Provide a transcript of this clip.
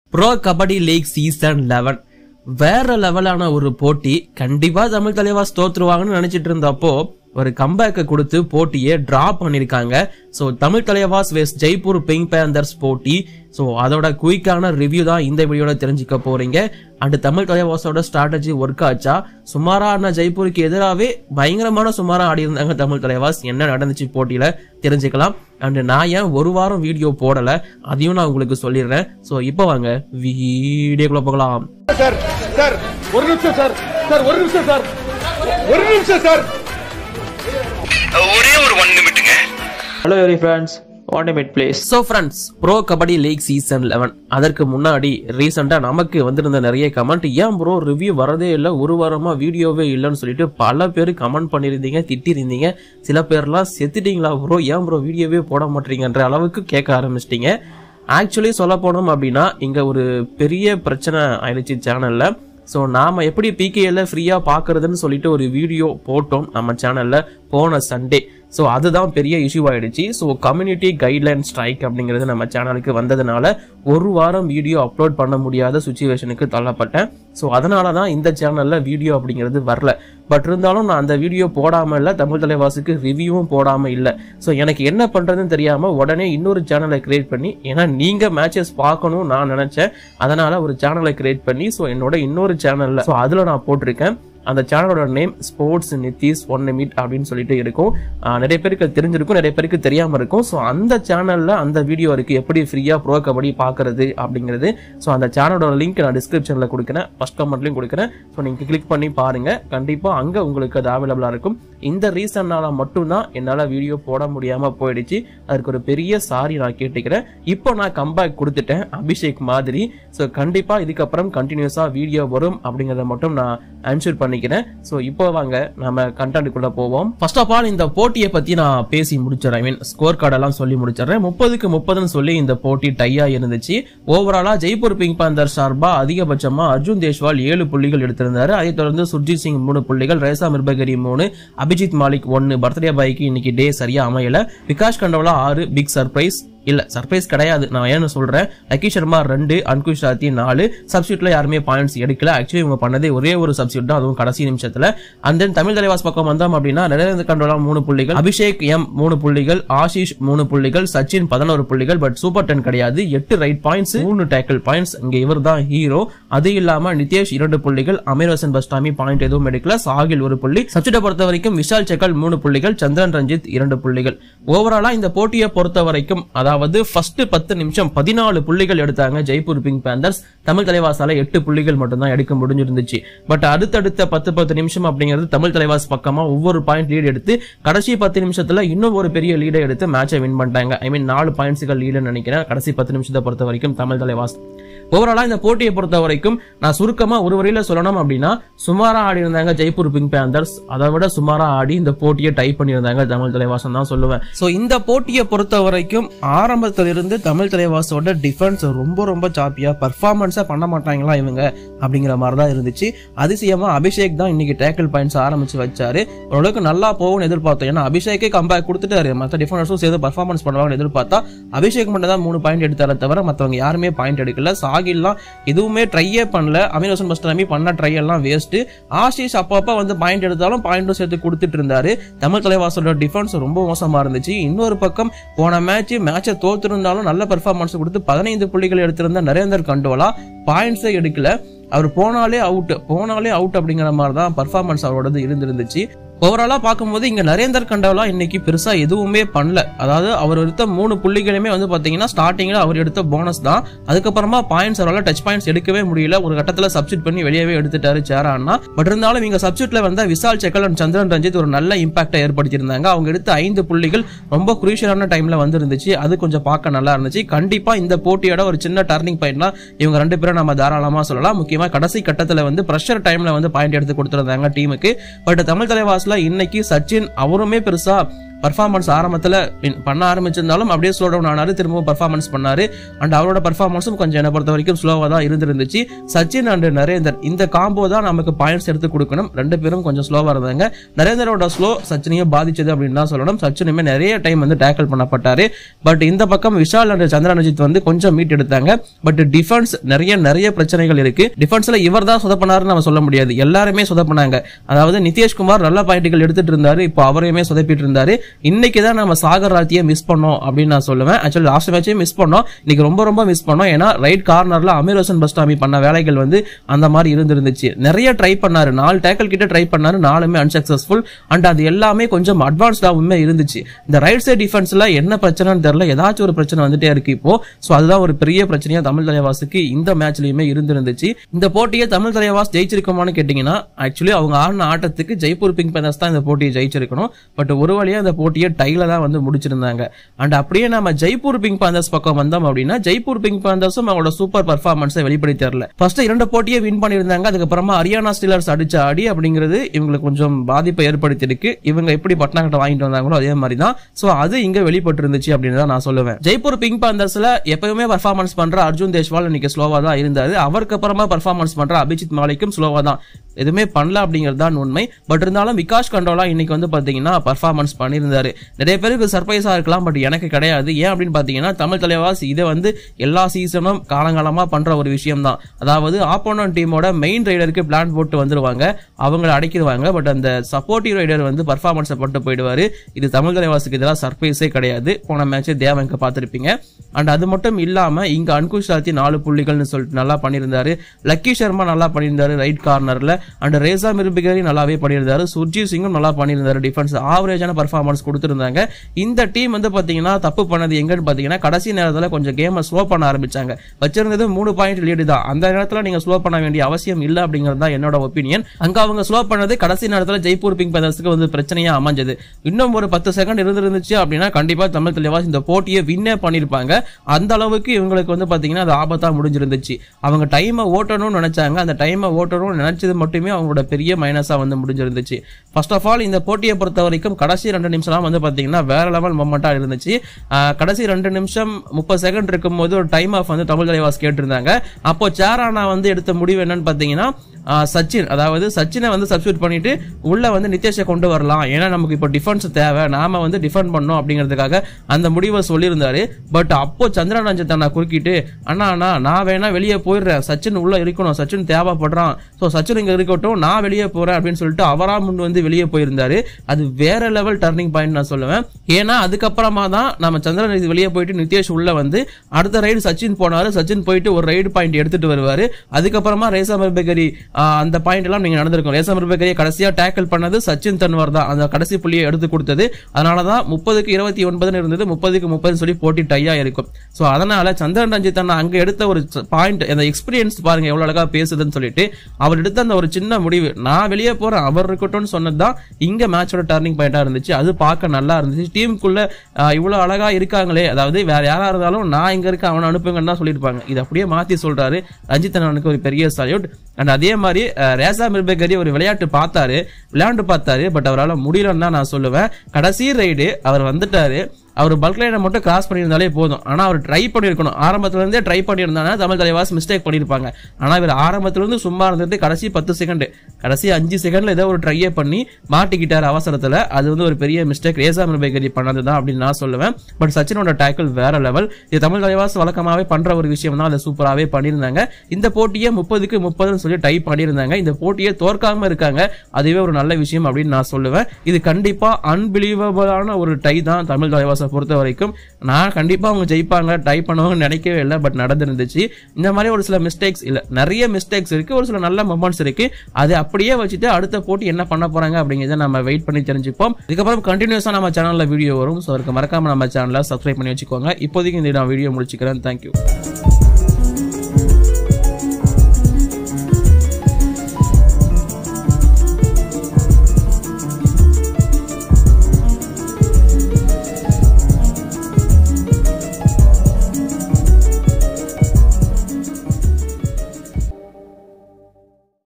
bro kabaddi league season eleven வேற லெவலான ஒரு போட்டி கண்டிப்பா தமிழ் தலைவாஸ் தோத்துருவாங்கன்னு நினைச்சிட்டு இருந்தப்போ ஒரு கம்பேக்கை கொடுத்து போட்டியை டிரா பண்ணிருக்காங்க so Tamil Thalaivas versus Jaipur pink panthers போட்டி ஸோ அதோட குயிக்கான ரிவ்யூ தான் இந்த வீடியோல தெரிஞ்சுக்க போறீங்க அண்ட் தமிழ் தலைவாஸோட ஸ்ட்ராட்டஜி ஒர்க் ஆச்சா சுமாரான ஜெய்ப்பூருக்கு எதிராகவே பயங்கரமான சுமாரா ஆடி இருந்தாங்க தமிழ் தலைவாஸ் என்ன நடந்துச்சு போட்டியில தெரிஞ்சுக்கலாம் அண்ட் நான் ஏன் ஒரு வாரம் வீடியோ போடல அதையும் நான் உங்களுக்கு சொல்லிடுறேன் ஸோ இப்போ வாங்க வீடியோக்குள்ள போகலாம் சார் சார் ஒரு நிமிஷம் சார் சார் ஒரு நிமிஷம் சார் ஒரு நிமிஷம் சார் ஒரே ஒரு ஒன் நிமிட்டுங்க hello every friends want mid place so friends pro kabaddi league season eleven அதற்கு முன்னாடி ரீசெண்டாக நமக்கு வந்திருந்த நிறைய கமெண்ட் ஏன் ப்ரோ ரிவ்யூ வரதே இல்லை ஒரு வாரமா வீடியோவே இல்லைன்னு சொல்லிட்டு பல பேர் கமெண்ட் பண்ணியிருந்தீங்க திட்டிருந்தீங்க சில பேர்லாம் செத்துட்டீங்களா ப்ரோ ஏன் ப்ரோ வீடியோவே போட மாட்டீங்கன்ற அளவுக்கு கேட்க ஆரம்பிச்சிட்டீங்க ஆக்சுவலி சொல்ல போனோம் அப்படின்னா இங்கே ஒரு பெரிய பிரச்சனை ஆயிடுச்சு சேனலில் ஸோ நாம் எப்படி பிகேல ஃப்ரீயாக பார்க்கறதுன்னு சொல்லிட்டு ஒரு வீடியோ போட்டோம் நம்ம சேனலில் போன சண்டே ஸோ அதுதான் பெரிய இஷ்யூ ஆயிடுச்சு ஸோ கம்யூனிட்டி கைட்லைன் ஸ்ட்ரைக் அப்படிங்கிறது நம்ம சேனலுக்கு வந்ததுனால ஒரு வாரம் வீடியோ அப்லோட் பண்ண முடியாத சுச்சுவேஷனுக்கு தள்ளப்பட்டேன் ஸோ அதனால தான் இந்த சேனலில் வீடியோ அப்படிங்கிறது வரல பட் இருந்தாலும் நான் அந்த வீடியோ போடாமல் இல்லை தமிழ் தலைவாசுக்கு ரிவ்யூவும் போடாமல் இல்லை ஸோ எனக்கு என்ன பண்ணுறதுன்னு தெரியாமல் உடனே இன்னொரு சேனலை கிரியேட் பண்ணி ஏன்னா நீங்கள் மேட்சஸ் பார்க்கணும் நான் நினச்சேன் அதனால் ஒரு சேனலை கிரியேட் பண்ணி ஸோ என்னோட இன்னொரு சேனலில் ஸோ அதில் நான் போட்டிருக்கேன் அந்த சேனலோட name sports Nithish one meet அப்படின்னு சொல்லிட்டு இருக்கும் ஆஹ் நிறைய பேருக்கு அது தெரிஞ்சிருக்கும் நிறைய பேருக்கு தெரியாம இருக்கும் ஸோ அந்த சேனல்ல அந்த வீடியோ இருக்கு எப்படி ஃப்ரீயா ப்ரோ கபடி பார்க்கறது அப்படிங்கிறது ஸோ அந்த சேனலோட லிங்க் நான் டிஸ்கிரிப்ஷன்ல கொடுக்குறேன் ஃபர்ஸ்ட் கமெண்ட்லையும் கொடுக்குறேன் ஸோ நீங்க கிளிக் பண்ணி பாருங்க கண்டிப்பா அங்க உங்களுக்கு அது அவைலபிளா இருக்கும் இந்த ரீசன்னால மட்டும்தான் என்னால வீடியோ போட முடியாம போயிடுச்சு அதுக்கு ஒரு பெரிய சாரி நான் கேட்டுக்கிறேன் இப்போ நான் கம்பேக் கொடுத்துட்டேன் அபிஷேக் மாதிரி ஸோ கண்டிப்பா இதுக்கப்புறம் கண்டினியூஸா வீடியோ வரும் அப்படிங்கறத மட்டும் நான் அன்ஷூர் பண்ணிக்கிறேன் ஸோ இப்போ வாங்க நம்ம கண்டென்ட்டுக்குள்ள போவோம் ஃபர்ஸ்ட் ஆஃப் ஆல் இந்த போட்டியை பத்தி நான் பேசி முடிச்சிடறேன் ஐ மீன் ஸ்கோர் கார்டெல்லாம் சொல்லி முடிச்சிடறேன் முப்பதுக்கு முப்பதுன்னு சொல்லி இந்த போட்டி டையா இருந்துச்சு ஓவராலா ஜெய்ப்பூர் பிங்க் பாந்தர் சார்பா அதிகபட்சமா அர்ஜுன் தேஷ்வால் ஏழு புள்ளிகள் எடுத்திருந்தாரு அதைத் தொடர்ந்து சுர்ஜித் சிங் மூணு புள்ளிகள் ரேசா மிர்பகரி மூணு அபிஜித் மாலிக் ஒன்னு பர்த்டே பாய்க்கு இன்னைக்கு டே சரியா அமையல விகாஷ் கண்டோலா ஆறு பிக் சர்ப்ரைஸ் இல்ல சர்ப்ரைஸ் கிடையாது நான் ஏன்னு சொல்றேன் லக்கி சர்மா ரெண்டு அன்குஷ் ராத்தி நாலு சப்ஸ்டியூட்ல யாருமே பாயிண்ட்ஸ் எடுக்கல ஆக்சுவலி இவங்க பண்ணதே ஒரே ஒரு சப்ஸ்டியூட் தான் அதுவும் கடைசி நிமிஷத்துல அண்ட் தென் தமிழ் தலைவாஸ் பக்கம் வந்தோம் அப்படின்னா நரேந்திர கண்டோலா மூணு புள்ளிகள் அபிஷேக் எம் மூணு புள்ளிகள் ஆஷிஷ் மூணு புள்ளிகள் சச்சின் பதினோரு புள்ளிகள் பட் சூப்பர் டென் கிடையாது எட்டு ரைட் பாயிண்ட்ஸ் மூணு டேக்கிள் பாயிண்ட்ஸ் இங்க இவர் தான் ஹீரோ அது இல்லாம நிதேஷ் இரண்டு புள்ளிகள் அமீர் ஹசன் பஸ்டாமி பாயிண்ட் எதுவும் எடுக்கல சாகில் ஒரு புள்ளி சப்ஸ்டியூட்டை பொறுத்த வரைக்கும் விஷால் செக்கல் மூணு புள்ளிகள் சந்திரன் ரஞ்சித் இரண்டு புள்ளிகள் ஓவராலா இந்த போட்டியை பொறுத்த வரைக்கும் அதாவது ஃபர்ஸ்ட் பத்து நிமிஷம் பதினாலு புள்ளிகள் எடுத்தாங்க ஜெய்ப்பூர் பிங்க் பேந்தர்ஸ் தமிழ் தலைவாசால எட்டு புள்ளிகள் மட்டும்தான் எடுக்க முடிஞ்சிருந்துச்சு பட் அடுத்தடுத்த பத்து பத்து நிமிஷம் அப்படிங்கிறது தமிழ் தலைவாஸ் பக்கமா ஒவ்வொரு பாயிண்ட் லீட் எடுத்து கடைசி பத்து நிமிஷத்துல இன்னும் ஒரு பெரிய லீடை எடுத்து மேட்சை வின் பண்ணிட்டாங்க ஐ மீன் நாலு பாயிண்ட்ஸ்கள் லீடுன்னு நினைக்கிறேன் கடைசி பத்து நிமிஷத்தை பொறுத்த வரைக்கும் தமிழ் தலைவாஸ் ஓவராலா இந்த போட்டியை பொறுத்த வரைக்கும் நான் சுருக்கமா ஒரு வரியில சொல்லணும் அப்படின்னா சுமாரா ஆடி இருந்தாங்க ஜெய்ப்பூர் பிங்க் பேந்தர்ஸ் அதை விட சுமாரா ஆடி இந்த போட்டியை டைப் பண்ணியிருந்தாங்க தமிழ் தலைவாசம் தான் சொல்லுவேன் சோ இந்த போட்டியை பொறுத்த வரைக்கும் ஆரம்பத்துல இருந்து தமிழ் தலைவாசோட டிஃபென்ஸ் ரொம்ப ரொம்ப சாப்பியா பர்ஃபார்மன்ஸா பண்ண மாட்டாங்களா இவங்க அப்படிங்கிற மாதிரி தான் இருந்துச்சு அதிசயமா அபிஷேக் தான் இன்னைக்கு டேக்கிள் பாயிண்ட்ஸ் ஆரம்பிச்சு வச்சாரு ஓரளவுக்கு நல்லா போகும்னு எதிர்பார்த்தோம் ஏன்னா அபிஷேக்கே கம்பேக் கொடுத்துட்டாரு மற்ற டிஃபெண்டர்ஸும் சேர்ந்து பர்ஃபார்மன்ஸ் பண்ணுவாங்கன்னு எதிர்பார்த்தா அபிஷேக் மட்டும் தான் மூணு பாயிண்ட் எடுத்தாரே தவிர மற்றவங்க யாருமே பாயிண்ட் எடுக்கல சாகில்லாம் எதுவுமே ட்ரையே பண்ணல அமீர் ஹசன் பஸ்டாமி பண்ண ட்ரை எல்லாம் வேஸ்ட் ஆஷிஷ் அப்பப்போ வந்து பாயிண்ட் எடுத்தாலும் பாயிண்டும் சேர்த்து கொடுத்துட்டு இருந்தாரு தமிழ் தலைவாசோட டிஃபென்ஸ் ரொம்ப மோசமா இருந்துச்சு இன்னொரு பக்கம் போன மேட்ச் மேட்சை தோத்திருந்தாலும் நல்ல பெர்ஃபார்மன்ஸ் கொடுத்து பதினைந்து புள்ளிகள் எடுத்திருந்த நரேந்தர் கண்டோலா பாயிண்ட்ஸே எடுக்கல அவர் போனாலே அவுட் போனாலே அவுட் அப்படிங்கிற மாதிரி தான் பர்ஃபார்மன்ஸ் அவரோடது இருந்திருந்துச்சு ஓவராலா பார்க்கும்போது இங்க நரேந்தர் கண்டவலா இன்னைக்கு பெருசா எதுவுமே பண்ணல அதாவது அவர் எடுத்த மூணு புள்ளிகளுமே வந்து பாத்தீங்கன்னா ஸ்டார்டிங்ல அவர் எடுத்த போனஸ் தான் அதுக்கப்புறமா பாயிண்ட்ஸ் அவரால் டச் பாயிண்ட்ஸ் எடுக்கவே முடியல ஒரு கட்டத்துல சப்ஸ்டியூட் பண்ணி வெளியவே எடுத்துட்டாரு சேரான்னா பட் இருந்தாலும் இங்க சப்ஸ்டியூட்ல வந்த விசால் செக்கல் அண்ட் சந்திரன் ரஞ்சித் ஒரு நல்ல இம்பாக்டை ஏற்படுத்தியிருந்தாங்க அவங்க எடுத்த ஐந்து புள்ளிகள் ரொம்ப குரூஷியலான டைம்ல வந்துருந்துச்சு அது கொஞ்சம் பார்க்க நல்லா இருந்துச்சு கண்டிப்பா இந்த போட்டியோட ஒரு சின்ன டர்னிங் பாயிண்ட்னா இவங்க ரெண்டு பேரும் நம்ம தாராளமா சொல்லலாம் முக்கியமா கடைசி கட்டத்துல வந்து ப்ரெஷர் டைம்ல வந்து பாயிண்ட் எடுத்து கொடுத்துருந்தாங்க டீமுக்கு பட் தமிழ் தலைவாஸ்ல இன்னைக்கு சச்சின் அவருமே பெருசா பர்ஃபார்மன்ஸ் ஆரம்பத்துல win பண்ண ஆரம்பிச்சிருந்தாலும் அப்படியே ஸ்லோ டவுன் ஆனாரு திரும்பவும் பர்ஃபார்மன்ஸ் பண்ணாரு அண்ட் அவரோட பர்ஃபார்மன்ஸும் கொஞ்சம் என்னை பொறுத்த வரைக்கும் ஸ்லோவா தான் இருந்திருந்துச்சு சச்சின் அண்ட் நரேந்தர் இந்த காம்போ தான் நமக்கு பாயிண்ட்ஸ் எடுத்து கொடுக்கணும் ரெண்டு பேரும் கொஞ்சம் ஸ்லோவா இருந்தாங்க நரேந்தரோட ஸ்லோ சச்சினையும் பாதிச்சது அப்படின்னு தான் சொல்லணும் சச்சினுமே நிறைய டைம் வந்து டேக்கிள் பண்ணப்பட்டாரு பட் இந்த பக்கம் விஷால் அண்ட் சந்திரன் அஜித் வந்து கொஞ்சம் மீட் எடுத்தாங்க பட் டிஃபென்ஸ் நிறைய நிறைய பிரச்சனைகள் இருக்கு டிஃபென்ஸ்ல இவர் தான் சொதப்பினாருன்னு நம்ம சொல்ல முடியாது எல்லாருமே சொதப்பினாங்க அதாவது நிதிஷ்குமார் நல்ல பாயிண்ட்கள் எடுத்துட்டு இருந்தாரு இப்போ அவரையுமே சொதப்பிட்டு இருந்தாரு இன்னைக்கு தான் நம்ம சாகர் ராத்தியை மிஸ் பண்ணோம் அப்படின்னு நான் சொல்லுவேன் ஆக்சுவலி லாஸ்ட் மேட்சே மிஸ் பண்ணோம் இன்னைக்கு ரொம்ப ரொம்ப மிஸ் பண்ணோம் ஏன்னா ரைட் கார்னர்ல அமீர் ஹசன் பஸ்டாமி பண்ண வேலைகள் வந்து அந்த மாதிரி இருந்திருந்துச்சு நிறைய ட்ரை பண்ணாரு நாலு டேக்கல் கிட்ட ட்ரை பண்ணாரு நாலுமே அன்சக்சஸ்ஃபுல் அண்ட் அது எல்லாமே கொஞ்சம் அட்வான்ஸ்டாவுமே இருந்துச்சு இந்த ரைட் சைடு டிஃபென்ஸ்ல என்ன பிரச்சனைன்னு தெரியல ஏதாச்சும் ஒரு பிரச்சனை வந்துட்டே இருக்கு இப்போ சோ அதுதான் ஒரு பெரிய பிரச்சனையா தமிழ் தலைவாசுக்கு இந்த மேட்ச்லயுமே இருந்திருந்துச்சு இந்த போட்டியை தமிழ் தலைவாஸ் ஜெயிச்சிருக்குமான்னு கேட்டீங்கன்னா ஆக்சுவலி அவங்க ஆடின ஆட்டத்துக்கு ஜெய்ப்பூர் பிங்க் பேந்தர்ஸ் தான் இந்த போட்டியை ஜெயிச்சிருக்கணும் பட் ஒரு வழியா இந்த போட்டியை டைல தான் வந்து முடிச்சிருந்தாங்க அண்ட் அப்படியே நம்ம ஜெய்ப்பூர் பிங்க் பேந்தர்ஸ் பக்கம் வந்தோம் அப்படின்னா ஜெய்ப்பூர் பிங்க் பேந்தர்ஸும் அவங்களோட சூப்பர் பர்ஃபார்மன்ஸை வெளிப்படுத்தி தரல ஃபர்ஸ்ட் இரண்டு போட்டியை வின் பண்ணியிருந்தாங்க அதுக்கப்புறமா ஹரியானா ஸ்டீலர்ஸ் அடிச்ச அடி அப்படிங்கிறது இவங்களுக்கு கொஞ்சம் பாதிப்பை ஏற்படுத்தியிருக்கு இவங்க எப்படி பட்னாகட்ட வாங்கிட்டு வந்தாங்களோ அதே மாதிரி தான் சோ அது இங்க வெளிப்பட்டு இருந்துச்சு அப்படின்னு தான் நான் சொல்லுவேன் ஜெய்ப்பூர் பிங்க் பேந்தர்ஸ்ல எப்பவுமே பர்ஃபார்மன்ஸ் பண்ற அர்ஜுன் தேஷ்வால் இன்னைக்கு ஸ்லோவா தான் இருந்தாரு அவருக்கு அப்புறமா பர்ஃபார்மன்ஸ் பண்ற அபிஜித் மாலிக்கும் ஸ்லோவா தான் எதுவுமே பண்ணல அப்படிங்கிறது தான் உண்மை பட் இருந்தாலும் விகாஷ் கண்டோலா இன்னைக்கு வந்து பாத்தீங்கன்னா பர்ஃபார்மன்ஸ் பண்ணியிருந்தாரு நிறைய பேருக்கு சர்ப்ரைஸா இருக்கலாம் பட் எனக்கு கிடையாது ஏன் அப்படின்னு பாத்தீங்கன்னா தமிழ் தலைவாஸ் இதை வந்து எல்லா சீசனும் காலங்காலமா பண்ற ஒரு விஷயம் தான் அதாவது ஆப்போனன்ட் டீமோட மெயின் ரைடருக்கு பிளான் போட்டு வந்துருவாங்க அவங்கள அடைக்கிடுவாங்க பட் அந்த சப்போர்ட்டிவ் ரைடர் வந்து பர்ஃபார்மன்ஸை போட்டு போயிடுவாரு இது தமிழ் தலைவாசுக்கு இதெல்லாம் சர்ப்ரைஸே கிடையாது போன மேட்ச் தேவங்க பார்த்திருப்பீங்க அண்ட் அது மட்டும் இல்லாம இங்க அன்குஷ் சாத்தி நாலு புள்ளிகள்னு சொல்லிட்டு நல்லா பண்ணியிருந்தாரு லக்கி சர்மா நல்லா பண்ணியிருந்தாரு ரைட் கார்னர்ல அண்ட் ரேசா மிருபிகரி நல்லாவே பண்ணியிருந்தாரு சுர்ஜித் சிங்கும் நல்லா பண்ணியிருந்தாரு டிஃபென்ஸ் ஆவரேஜான பர்ஃபார்மன்ஸ் கொடுத்திருந்தாங்க இந்த டீம் வந்து பாத்தீங்கன்னா தப்பு பண்ணது எங்கன்னு பாத்தீங்கன்னா கடைசி நேரத்துல கொஞ்சம் கேமை ஸ்லோ பண்ண ஆரம்பிச்சாங்க வச்சிருந்தது மூணு பாயிண்ட் லீடு தான் அந்த நேரத்துல நீங்க ஸ்லோ பண்ண வேண்டிய அவசியம் இல்ல அப்படிங்கிறது தான் என்னோட ஒப்பீனியன் அங்க அவங்க ஸ்லோ பண்ணது கடைசி நேரத்துல ஜெய்ப்பூர் பிங்க் பேதர்ஸ்க்கு வந்து பிரச்சனையா அமைஞ்சது இன்னும் ஒரு பத்து செகண்ட் இருந்திருந்துச்சு அப்படின்னா கண்டிப்பா தமிழ் தலைவாஸ் இந்த போட்டியை வின்னே பண்ணிருப்பாங்க அந்த அளவுக்கு இவங்களுக்கு வந்து பாத்தீங்கன்னா அது ஆபத்தா முடிஞ்சிருந்துச்சு அவங்க டைமை ஓட்டணும்னு நினைச்சாங்க அந்த டைமை ஓட்டணும்னு நினைச்சது மட்டுமே அவங்களோட பெரிய மைனஸா வந்து முடிஞ்சிருந்துச்சு ஃபர்ஸ்ட் ஆஃப் ஆல் இந்த போட்டியை பொறுத்த வரைக்கும் கடைசி ரெண்டு நிமிஷம்லாம் வந்து பாத்தீங்கன்னா வேற லெவல் மொமெண்டா இருந்துச்சு ஆஹ் கடைசி ரெண்டு நிமிஷம் முப்பது செகண்ட் இருக்கும்போது ஒரு டைம் ஆஃப் வந்து தமிழ் தலைவாஸ் கேட்டிருந்தாங்க அப்போ சேரானா வந்து எடுத்த முடிவு என்னன்னு பாத்தீங்கன்னா ஆஹ் சச்சின் அதாவது சச்சினை வந்து சப்ஸ்டியூட் பண்ணிட்டு உள்ள வந்து நிதேஷை கொண்டு வரலாம் ஏன்னா நமக்கு இப்போ டிஃபென்ஸ் தேவை நாம வந்து டிஃபெண்ட் பண்ணோம் அப்படிங்கிறதுக்காக அந்த முடிவை சொல்லியிருந்தாரு பட் அப்போ சந்திரன் ரஞ்சன் அண்ணா குறுக்கிட்டு அண்ணா அண்ணா நான் வேணா வெளியே போயிடுறேன் சச்சின் உள்ள இருக்கணும் சச்சின் தேவைப்படுறான் ஸோ சச்சின் இங்க இருக்கட்டும் நான் வெளியே போறேன் அப்படின்னு சொல்லிட்டு அவரா முன் வந்து வெளியே போயிருந்தாரு அது வேற லெவல் டர்னிங் பாயிண்ட் நான் சொல்லுவேன் ஏன்னா அதுக்கப்புறமா தான் நம்ம சந்திரன் இது வெளியே போயிட்டு நிதேஷ் உள்ள வந்து அடுத்த ரைடு சச்சின் போனாரு சச்சின் போயிட்டு ஒரு ரைடு பாயிண்ட் எடுத்துட்டு வருவாரு அதுக்கப்புறமா ரேசா மிர்பேகரி அந்த பாயிண்ட் எல்லாம் நீங்க நடந்திருக்கும் ரேசா மிர்பேகரியை கடைசியா டேக்கிள் பண்ணது சச்சின் தன்வர் தான் அந்த கடைசி புள்ளியை எடுத்து கொடுத்தது அதனால தான் முப்பதுக்கு இருபத்தி ஒன்பதுன்னு இருந்தது முப்பதுக்கு முப்பதுன்னு சொல்லி போட்டி டையா இருக்கும் சோ அதனால சந்திரன் ரஞ்சித் அண்ணா அங்க எடுத்த ஒரு பாயிண்ட் அந்த எக்ஸ்பீரியன்ஸ் பாருங்க எவ்வளவு அழகா பேசுதுன்னு சொல்லிட்டு அவர் எடுத்த அந்த ஒரு சின்ன முடிவு நான் வெளியே போறேன் அவர் இருக்கட்டும்னு சொன்னதுதான் இங்க மேட்சோட டர்னிங் பாயிண்டா இருந்துச்சு அது பார்க்க நல்லா இருந்துச்சு டீமுக்குள்ள இவ்வளவு அழகா இருக்காங்களே அதாவது வேற யாரா இருந்தாலும் நான் இங்க இருக்க அவனை அனுப்புங்கன்னு தான் சொல்லியிருப்பாங்க இது அப்படியே மாத்தி சொல்றாரு ரஞ்சித் அண்ணனுக்கு ஒரு பெரிய சல்யூட் அண்ட் அதே மாதிரி அஹ், ரேசா மிர்பேகரி ஒரு விளையாட்டு பார்த்தாரு விளையாண்டு பார்த்தாரு பட் அவரால் முடியலன்னு தான் நான் சொல்லுவேன் கடைசி ரைடு அவர் வந்துட்டாரு அவர் பல்க் லைனை மட்டும் கிராஸ் பண்ணியிருந்தாலே போதும் ஆனா அவர் ட்ரை பண்ணியிருக்கணும் ஆரம்பத்துல இருந்தே ட்ரை பண்ணியிருந்தாங்கன்னா தமிழ் தலைவாஸ் மிஸ்டேக் பண்ணியிருப்பாங்க ஆனா இவர் ஆரம்பத்துல இருந்து சும்மா இருந்துட்டு கடைசி பத்து செகண்ட் கடைசி அஞ்சு செகண்ட்ல ஏதோ ஒரு ட்ரையே பண்ணி மாட்டிக்கிட்டார் அவசரத்துல அது வந்து ஒரு பெரிய மிஸ்டேக் ரேசா மிர்பேகரி பண்ணது தான் அப்படின்னு நான் சொல்லுவேன் பட் சச்சினோட டேக்கிள் வேற லெவல் இது தமிழ் தலைவாஸ் வழக்கமாவே பண்ற ஒரு விஷயம் தான் அதை சூப்பராகவே பண்ணியிருந்தாங்க இந்த போட்டியை முப்பதுக்கு முப்பதுன்னு சொல்லி டைப் பண்ணியிருந்தாங்க இந்த போட்டியை தோற்காம இருக்காங்க அதுவே ஒரு நல்ல விஷயம் அப்படின்னு நான் சொல்லுவேன் இது கண்டிப்பா அன்பிலீவபிளான ஒரு டை தான் தமிழ் தலைவாசை பொறுத்த வரைக்கும் நான் கண்டிப்பா அவங்க ஜெயிப்பாங்க டை பண்ணுவாங்கன்னு நினைக்கவே இல்லை பட் நடந்துருந்துச்சு இந்த மாதிரி ஒரு சில மிஸ்டேக்ஸ் இல்ல நிறைய மிஸ்டேக்ஸ் இருக்கு ஒரு சில நல்ல மொமெண்ட்ஸ் இருக்கு அது அப்படியே வச்சுட்டு அடுத்த போட்டி என்ன பண்ண போறாங்க அப்படிங்கிறத நம்ம வெயிட் பண்ணி தெரிஞ்சுப்போம் இதுக்கப்புறம் கண்டினியூஸா நம்ம சேனல்ல வீடியோ வரும் ஸோ அதுக்கு மறக்காம நம்ம சேனலை சப்ஸ்கிரைப் பண்ணி வச்சுக்கோங்க இப்போதைக்கு இந்த நான் வீடியோ முடிச்சுக்கிறேன் தேங்க்யூ